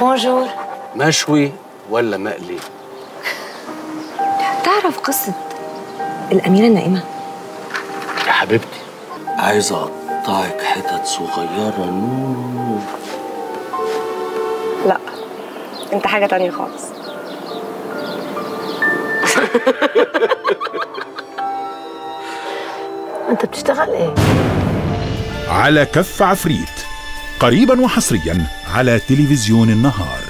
بونجور مشوي ولا مقلي تعرف قصة الأميرة النائمة؟ يا حبيبتي عايز اقطعك حتت صغيره نور لا أنت حاجة تانية خالص أنت بتشتغل إيه؟ على كف عفريت قريبا وحصريا على تلفزيون النهار